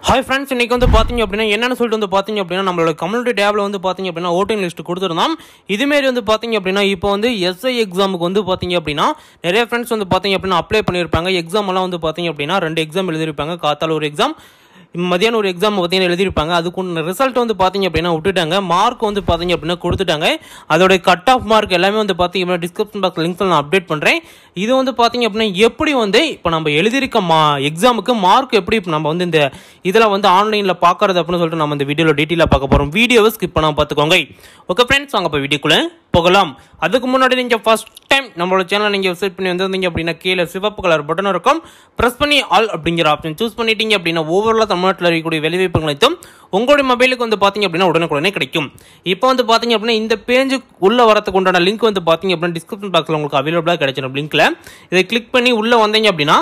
hi friends இன்னைக்கு வந்து பார்த்தீங்க அப்படின்னா என்னன்னு சொல்லிட்டு வந்து பார்த்தீங்க அப்படின்னா நம்மளோட கம்யூனிட்டி டேப்ல வந்து பார்த்தீங்க அப்படின்னா ஓட்டிங் லிஸ்ட் கொடுத்துருந்தோம் இதுமாரி வந்து பார்த்தீங்க அப்படின்னா இப்போ வந்து எஸ்ஐ எக்ஸாமுக்கு வந்து பார்த்தீங்க அப்படின்னா நிறைய ஃப்ரெண்ட்ஸ் வந்து பார்த்தீங்க அப்படின்னா அப்ளை பண்ணியிருப்பாங்க எக்ஸாம் எல்லாம் வந்து பார்த்தீங்க அப்படின்னா ரெண்டு எக்ஸாம் எழுதியிருப்பாங்க காத்தால ஒரு எக்ஸாம் மதியானம் ஒரு எக்ஸாம் பார்த்தீங்கன்னா எழுதியிருப்பாங்க அதுக்கு ரிசல்ட் வந்து பார்த்தீங்க அப்படின்னா விட்டுட்டாங்க மார்க் வந்து பார்த்தீங்க அப்படின்னா கொடுத்துட்டாங்க அதோட கட் ஆஃப் மார்க் எல்லாமே வந்து பார்த்தீங்க அப்படின்னா டிஸ்கிரிப்ஷன் பாக்ஸ் லிங்க்ஸில் நான் அப்டேட் பண்ணுறேன் இது வந்து பார்த்தீங்க அப்படின்னா எப்படி வந்து இப்போ நம்ம எழுதியிருக்க மா எக்ஸாமுக்கு மார்க் எப்படி இப்போ நம்ம வந்து இந்த இதில் வந்து ஆன்லைனில் பார்க்கறது அப்படின்னு சொல்லிட்டு நம்ம இந்த வீடியோவில் டீட்டெயிலாக பார்க்க போகிறோம் வீடியோவை ஸ்கிப் பண்ணாம பார்த்துக்கோங்க ஓகே ஃப்ரெண்ட்ஸ் வாங்க இப்போ வீடியோக்குள்ளே போகலாம் அதுக்கு முன்னாடி நீங்கள் ஃபர்ஸ்ட் டைம் நம்மளோட சேனலை நீங்கள் விசிட் பண்ணி வந்திருந்தீங்க அப்படின்னா கீழே சிவப்பு கலர் பட்டன் இருக்கும் ப்ரெஸ் பண்ணி ஆல் அப்படிங்கிற ஆப்ஷன் சூஸ் பண்ணிட்டீங்க அப்படின்னா ஓவரால் தமிழ்நாட்டில் இருக்கக்கூடிய வேலைவாய்ப்புகள் அனைத்தும் உங்களுடைய மொபைலுக்கு வந்து பார்த்தீங்க அப்படின்னா உடனுக்குடனே கிடைக்கும் இப்போ வந்து பார்த்தீங்க அப்படின்னா இந்த பேஜ் உள்ள வரதுக்கு உண்டான லிங்க் வந்து பார்த்தீங்க அப்படின்னா டிஸ்கிரிப்ஷன் பாக்ஸில் உங்களுக்கு அவைலபிளாக கிடைச்சிடும் லிங்க்ல இதை கிளிக் பண்ணி உள்ளே வந்தீங்க அப்படின்னா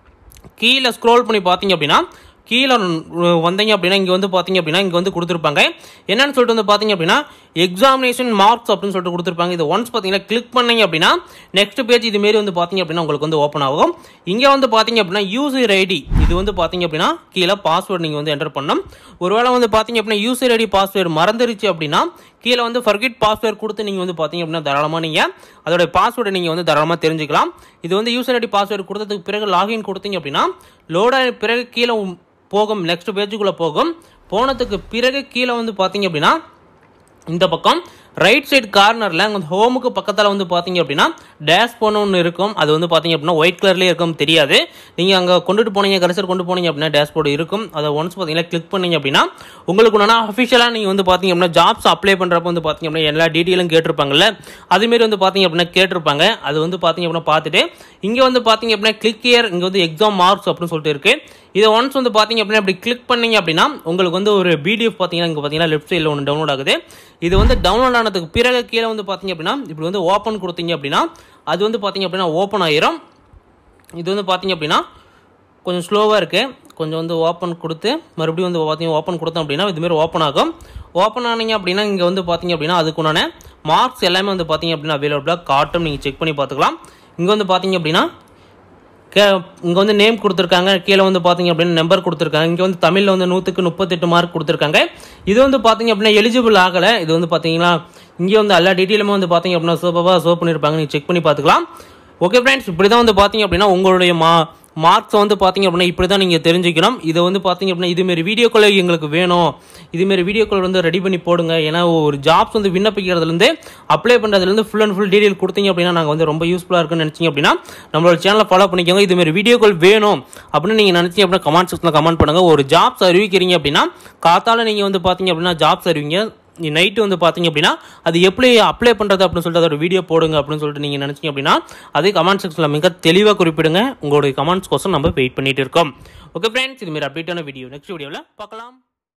கீழே ஸ்க்ரோல் பண்ணி பார்த்தீங்க அப்படின்னா கீழே வந்தீங்க அப்படின்னா இங்கே வந்து பார்த்தீங்க அப்படின்னா இங்கே வந்து கொடுத்துருப்பாங்க என்னன்னு சொல்லிட்டு வந்து பார்த்தீங்க அப்படின்னா எக்ஸாமினேஷன் மார்க்ஸ் அப்படின்னு சொல்லிட்டு கொடுத்துருப்பாங்க இது ஒன்ஸ் பார்த்தீங்கன்னா கிளிக் பண்ணீங்க அப்படின்னா நெக்ஸ்ட் பேஜ் இதுமாரி வந்து பார்த்தீங்க அப்படின்னா உங்களுக்கு வந்து ஓப்பன் ஆகும் இங்கே வந்து பார்த்தீங்க அப்படின்னா யூசர் ஐடி இது வந்து பார்த்தீங்க அப்படின்னா கீழே பாஸ்வேர்டு நீங்கள் வந்து என்டர் பண்ணணும் ஒருவேளை வந்து பார்த்தீங்க அப்படின்னா யூசர் ஐடி பாஸ்வேர்டு மறந்துருச்சு அப்படின்னா கீழே வந்து ஃபர்கிட் பாஸ்வேர்டு கொடுத்து நீங்கள் வந்து பார்த்தீங்க அப்படின்னா தாராளமாக நீங்கள் அதோட பாஸ்வேர்டை நீங்கள் வந்து தாராளமாக தெரிஞ்சுக்கலாம் இது வந்து யூசர் ஐடி பாஸ்வேர்டு கொடுத்ததுக்கு பிறகு லாகின் கொடுத்தீங்க அப்படின்னா லோட் ஆன பிறகு கீழே போகும் நெக்ஸ்ட் பேஜுக்குள்ளே போகும் போனதுக்கு பிறகு கீழே வந்து பார்த்தீங்க அப்படின்னா இந்த பக்கம் ரைட் சைடு கார்னரில் அங்கே ஹோமுக்கு பக்கத்தில் வந்து பார்த்தீங்க அப்படின்னா டேஷ் போன ஒன்று இருக்கும் அது வந்து பார்த்தீங்க அப்படின்னா ஒயிட் கலர்லேயே இருக்கும் தெரியாது நீங்கள் அங்கே கொண்டுட்டு போனீங்க கடைசியில் கொண்டு போனீங்க அப்படின்னா டேஷ்போர்டு இருக்கும் அதை ஒன்ஸ் பார்த்தீங்கன்னா கிளிக் பண்ணீங்க அப்படின்னா உங்களுக்கு ஒன்றா அஃபிஷியலாக நீங்கள் வந்து பார்த்தீங்க அப்படின்னா ஜாப்ஸ் அப்ளை பண்ணுறப்ப வந்து பார்த்தீங்க அப்படின்னா எல்லா டீட்டெயிலும் கேட்டிருப்பாங்கல்ல அதுமாரி வந்து பார்த்தீங்க அப்படின்னா கேட்டிருப்பாங்க அது வந்து பார்த்தீங்க அப்படின்னா பார்த்துட்டு இங்கே வந்து பார்த்தீங்க அப்படின்னா கிளிக் இயர் இங்கே வந்து எக்ஸாம் மார்க்ஸ் அப்படின்னு சொல்லிட்டு இருக்குது இதை ஒன்ஸ் வந்து பார்த்தீங்க அப்படின்னா இப்படி கிளிக் பண்ணீங்க அப்படின்னா உங்களுக்கு வந்து ஒரு பிடிஎஃப் பார்த்தீங்கன்னா இங்கே பார்த்தீங்கன்னா லெஃப்ட் சைடில் ஒன்று டவுன்லோட் ஆகுது இது வந்து டவுன்லோட் ஆனதுக்கு பிறகு கீழே வந்து பார்த்தீங்க அப்படின்னா இப்படி வந்து ஓப்பன் கொடுத்தீங்க அப்படின்னா அது வந்து பார்த்தீங்க அப்படின்னா ஓப்பன் ஆயிரும் இது வந்து பார்த்தீங்க அப்படின்னா கொஞ்சம் ஸ்லோவாக இருக்குது கொஞ்சம் வந்து ஓப்பன் கொடுத்து மறுபடியும் வந்து பார்த்தீங்க ஓப்பன் கொடுத்தோம் அப்படின்னா இதுமாரி ஓப்பன் ஆகும் ஓப்பன் ஆனீங்க அப்படின்னா இங்கே வந்து பார்த்தீங்க அப்படின்னா அதுக்குண்டான மார்க்ஸ் எல்லாமே வந்து பார்த்தீங்க அப்படின்னா அவைலபிளாக காட்டும் நீங்கள் செக் பண்ணி பார்த்துக்கலாம் இங்கே வந்து பார்த்தீங்க அப்படின்னா கே இங்கே வந்து நேம் கொடுத்துருக்காங்க கீழே வந்து பார்த்தீங்க அப்படின்னா நம்பர் கொடுத்துருக்காங்க இங்கே வந்து தமிழில் வந்து நூற்றுக்கு முப்பத்தெட்டு மார்க் கொடுத்துருக்காங்க இது வந்து பார்த்தீங்க அப்படின்னா எலிஜிபிள் ஆகலை இது வந்து பார்த்தீங்கன்னா இங்கே வந்து எல்லா டீட்டெயிலுமே வந்து பார்த்தீங்க அப்படின்னா சூப்பராக சோ பண்ணியிருப்பாங்க நீங்கள் செக் பண்ணி பார்த்துக்கலாம் ஓகே ஃப்ரெண்ட்ஸ் இப்படி தான் வந்து பார்த்தீங்க அப்படின்னா உங்களுடைய மா மார்க்ஸை வந்து பார்த்தீங்க அப்படின்னா இப்படி தான் நீங்கள் தெரிஞ்சுக்கணும் இதை வந்து பார்த்தீங்க அப்படின்னா இதுமாரி வீடியோக்கள் எங்களுக்கு வேணும் இதுமாரி வீடியோக்கள் வந்து ரெடி பண்ணி போடுங்க ஏன்னா ஒரு ஜாப்ஸ் வந்து விண்ணப்பிக்கிறதுலேருந்து அப்ளை பண்ணுறதுலேருந்து ஃபுல் அண்ட் ஃபுல் டீட்டெயில் கொடுத்தீங்க அப்படின்னா நாங்கள் வந்து ரொம்ப யூஸ்ஃபுல்லாக இருக்குன்னு நினச்சிங்க அப்படின்னா நம்மளோட சேனலை ஃபாலோ பண்ணிக்கோங்க இதுமாரி வீடியோக்கள் வேணும் அப்படின்னு நீங்கள் நினச்சிங்க அப்படின்னா கமெண்ட் செக்ஷனில் கமெண்ட் பண்ணுங்கள் ஒரு ஜாப்ஸ் அறிவிக்கிறீங்க அப்படின்னா காத்தால நீங்கள் வந்து பார்த்தீங்க அப்படின்னா ஜாப்ஸ் அறிவிங்க நைட்டு வந்து பார்த்தீங்க அப்படின்னா அது எப்படி அப்ளை பண்ணுறது அப்படின்னு சொல்லிட்டு அதோட வீடியோ போடுங்க அப்படின்னு சொல்லிட்டு நீங்கள் நினச்சிங்க அப்படின்னா அதே கமெண்ட் செக்ஷனில் மிக தெளிவாக குறிப்பிடுங்க உங்களுடைய கமெண்ட்ஸ் கோசம் நம்ம வெயிட் பண்ணிட்டு இருக்கோம் ஓகே ஃப்ரெண்ட்ஸ் இதுமாரி அப்டேட்டான வீடியோ நெக்ஸ்ட் வீடியோவில் பார்க்கலாம்